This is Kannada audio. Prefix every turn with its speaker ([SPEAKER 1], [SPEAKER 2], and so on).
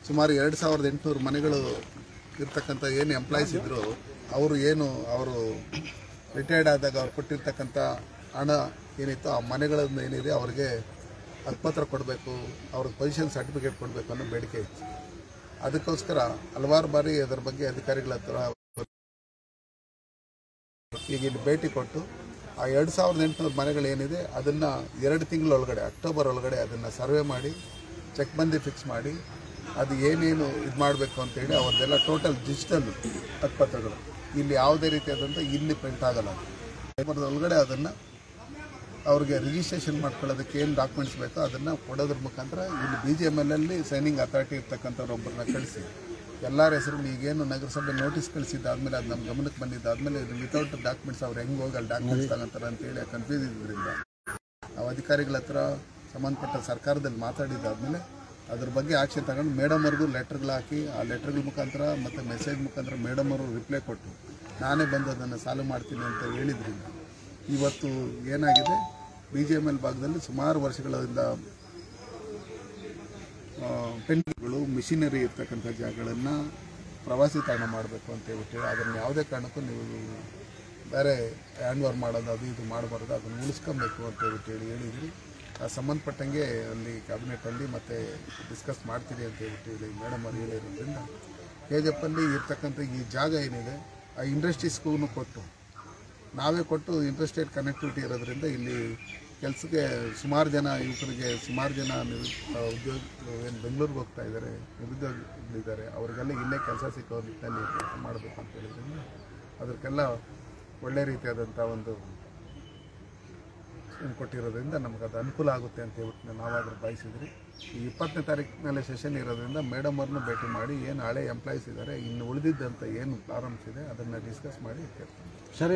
[SPEAKER 1] ಸುಮಾರು ಎರಡು ಸಾವಿರದ ಎಂಟುನೂರು ಮನೆಗಳು ಇರ್ತಕ್ಕಂಥ ಏನು ಎಂಪ್ಲಾಯೀಸ್ ಇದ್ದರು ಅವರು ಏನು ಅವರು ರಿಟೈರ್ಡ್ ಆದಾಗ ಅವ್ರು ಕೊಟ್ಟಿರ್ತಕ್ಕಂಥ ಹಣ ಏನಿತ್ತು ಆ ಮನೆಗಳನ್ನ ಏನಿದೆ ಅವ್ರಿಗೆ ಹಕ್ಕುಪತ್ರ ಕೊಡಬೇಕು ಅವ್ರಿಗೆ ಪೊಸಿಷನ್ ಸರ್ಟಿಫಿಕೇಟ್ ಕೊಡಬೇಕು ಅನ್ನೋ ಬೇಡಿಕೆ ಇತ್ತು ಅದಕ್ಕೋಸ್ಕರ ಹಲವಾರು ಬಾರಿ ಅದರ ಬಗ್ಗೆ ಅಧಿಕಾರಿಗಳ ಹತ್ರ ಈಗ ಇಲ್ಲಿ ಭೇಟಿ ಕೊಟ್ಟು ಆ ಎರಡು ಸಾವಿರದ ಎಂಟುನೂರು ಮನೆಗಳು ಏನಿದೆ ಅದನ್ನು ಎರಡು ತಿಂಗಳೊಳಗಡೆ ಅಕ್ಟೋಬರ್ ಒಳಗಡೆ ಅದನ್ನು ಸರ್ವೆ ಮಾಡಿ ಚೆಕ್ ಬಂದಿ ಫಿಕ್ಸ್ ಮಾಡಿ ಅದು ಏನೇನು ಇದು ಮಾಡಬೇಕು ಅಂತೇಳಿ ಅವ್ರದ್ದೆಲ್ಲ ಟೋಟಲ್ ಡಿಜಿಟಲ್ ಹಕ್ಕುಪತ್ರಗಳು ಇಲ್ಲಿ ಯಾವುದೇ ರೀತಿಯಾದಂಥ ಇಲ್ಲಿ ಪ್ರಿಂಟ್ ಆಗಲ್ಲ ಪೇಪರ್ದ ಒಳಗಡೆ ಅದನ್ನು ಅವ್ರಿಗೆ ರಿಜಿಸ್ಟ್ರೇಷನ್ ಮಾಡ್ಕೊಳ್ಳೋದಕ್ಕೆ ಏನು ಡಾಕ್ಯುಮೆಂಟ್ಸ್ ಬೇಕೋ ಅದನ್ನು ಕೊಡೋದ್ರ ಮುಖಾಂತರ ಇಲ್ಲಿ ಬಿ ಜಿ ಎಮ್ ಎಲ್ ಅಲ್ಲಿ ಸೈನಿಂಗ್ ಅಥಾರಿಟಿ ಇರ್ತಕ್ಕಂಥವ್ರು ಒಬ್ಬರನ್ನ ಕಳಿಸಿ ಎಲ್ಲರ ಹೆಸರು ಈಗೇನು ನಗರಸಭೆ ನೋಟಿಸ್ ಕಳಿಸಿದ್ದಾದ್ಮೇಲೆ ಅದು ನಮ್ಮ ಗಮನಕ್ಕೆ ಬಂದಿದ್ದಾದ್ಮೇಲೆ ಇದು ವಿತೌಟ್ ಡಾಕ್ಯುಮೆಂಟ್ಸ್ ಅವ್ರು ಹೆಂಗೆ ಹೋಗಿ ಅಲ್ಲಿ ಡಾಕ್ಯುಮೆಂಟ್ಸ್ ತಗೊಂತಾರೆ ಅಂತೇಳಿ ಕನ್ಫ್ಯೂಸ್ ಇದ್ರಿಂದ ನಾವು ಅಧಿಕಾರಿಗಳ ಹತ್ರ ಸಂಬಂಧಪಟ್ಟ ಸರ್ಕಾರದಲ್ಲಿ ಮಾತಾಡಿದ್ದಾದ್ಮೇಲೆ ಅದ್ರ ಬಗ್ಗೆ ಆಕ್ಷನ್ ತಗೊಂಡು ಮೇಡಮ್ ಅವ್ರಿಗೂ ಲೆಟರ್ಗಳು ಹಾಕಿ ಆ ಲೆಟರ್ಗಳ ಮುಖಾಂತರ ಮತ್ತು ಮೆಸೇಜ್ ಮುಖಾಂತರ ಮೇಡಮ್ ಅವರು ರಿಪ್ಲೈ ಕೊಟ್ಟು ನಾನೇ ಬಂದು ಅದನ್ನು ಸಾಲ್ವ್ ಮಾಡ್ತೀನಿ ಅಂತ ಹೇಳಿದ್ರಿಂದ ಇವತ್ತು ಏನಾಗಿದೆ ಬಿ ಜಿ ಎಮ್ ಎಲ್ ಭಾಗದಲ್ಲಿ ಸುಮಾರು ವರ್ಷಗಳಿಂದ ಪೆಂಡಿಗಳು ಮಿಷಿನರಿ ಇರ್ತಕ್ಕಂಥ ಜಾಗಗಳನ್ನು ಪ್ರವಾಸಿ ತಾಣ ಮಾಡಬೇಕು ಅಂತ ಹೇಳ್ಬಿಟ್ಟು ಅದನ್ನು ಯಾವುದೇ ಕಾರಣಕ್ಕೂ ನೀವು ಬೇರೆ ಹ್ಯಾಂಡ್ ಓವರ್ ಮಾಡೋದು ಅದು ಇದು ಮಾಡಬಾರ್ದು ಅದನ್ನು ಉಳಿಸ್ಕೊಬೇಕು ಅಂತ ಹೇಳ್ಬಿಟ್ಟು ಹೇಳಿ ಹೇಳಿದ್ರಿ ಆ ಸಂಬಂಧಪಟ್ಟಂಗೆ ಅಲ್ಲಿ ಕ್ಯಾಬಿನೆಟಲ್ಲಿ ಮತ್ತೆ ಡಿಸ್ಕಸ್ ಮಾಡ್ತೀರಿ ಅಂತ ಹೇಳ್ಬಿಟ್ಟು ಹೇಳಿ ಮೇಡಮ್ ಅವ್ರು ಹೇಳಿರೋದ್ರಿಂದ ಕೆ ಜಿ ಎಫಲ್ಲಿ ಇರ್ತಕ್ಕಂಥ ಈ ಜಾಗ ಏನಿದೆ ಆ ಇಂಡಸ್ಟ್ರೀಸ್ಗೂ ಕೊಟ್ಟು ನಾವೇ ಕೊಟ್ಟು ಇಂಟ್ರೆಸ್ಟೆಡ್ ಕನೆಕ್ಟಿವಿಟಿ ಇರೋದ್ರಿಂದ ಇಲ್ಲಿ ಕೆಲಸಕ್ಕೆ ಸುಮಾರು ಜನ ಯುವಕರಿಗೆ ಸುಮಾರು ಜನ ನಿರು ಉದ್ಯೋಗ ಏನು ಬೆಂಗಳೂರಿಗೆ ಹೋಗ್ತಾ ಇದ್ದಾರೆ ನಿರುದ್ಯೋಗಿಗಳಿದ್ದಾರೆ ಅವರಿಗೆಲ್ಲ ಇಲ್ಲೇ ಕೆಲಸ ಸಿಕ್ಕೋ ನಿಟ್ಟಿನಲ್ಲಿ ಕೆಲಸ ಮಾಡಬೇಕು ಅಂತ ಹೇಳಿದ್ರಿಂದ ಅದಕ್ಕೆಲ್ಲ ಒಳ್ಳೆ ರೀತಿಯಾದಂಥ ಒಂದು ಏನು ಕೊಟ್ಟಿರೋದ್ರಿಂದ ನಮ್ಗೆ ಅದು ಅನುಕೂಲ ಆಗುತ್ತೆ ಅಂತ ಹೇಳ್ಬಿಟ್ಟು ನಾವಾದರೂ ಬಯಸಿದ್ರಿ ಈ ಇಪ್ಪತ್ತನೇ ತಾರೀಕಿನಲ್ಲಿ ಸೆಷನ್ ಇರೋದ್ರಿಂದ ಮೇಡಮ್ ಅವ್ರನ್ನ ಭೇಟಿ ಮಾಡಿ ಏನು ಹಳೆ ಎಂಪ್ಲಾಯೀಸ್ ಇದ್ದಾರೆ ಇನ್ನು ಉಳಿದಿದ್ದಂಥ ಏನು ಪ್ರಾರಂಭಿಸಿದೆ ಅದನ್ನು ಡಿಸ್ಕಸ್ ಮಾಡಿ ಕೇಳ್ತೀನಿ
[SPEAKER 2] ಸರ್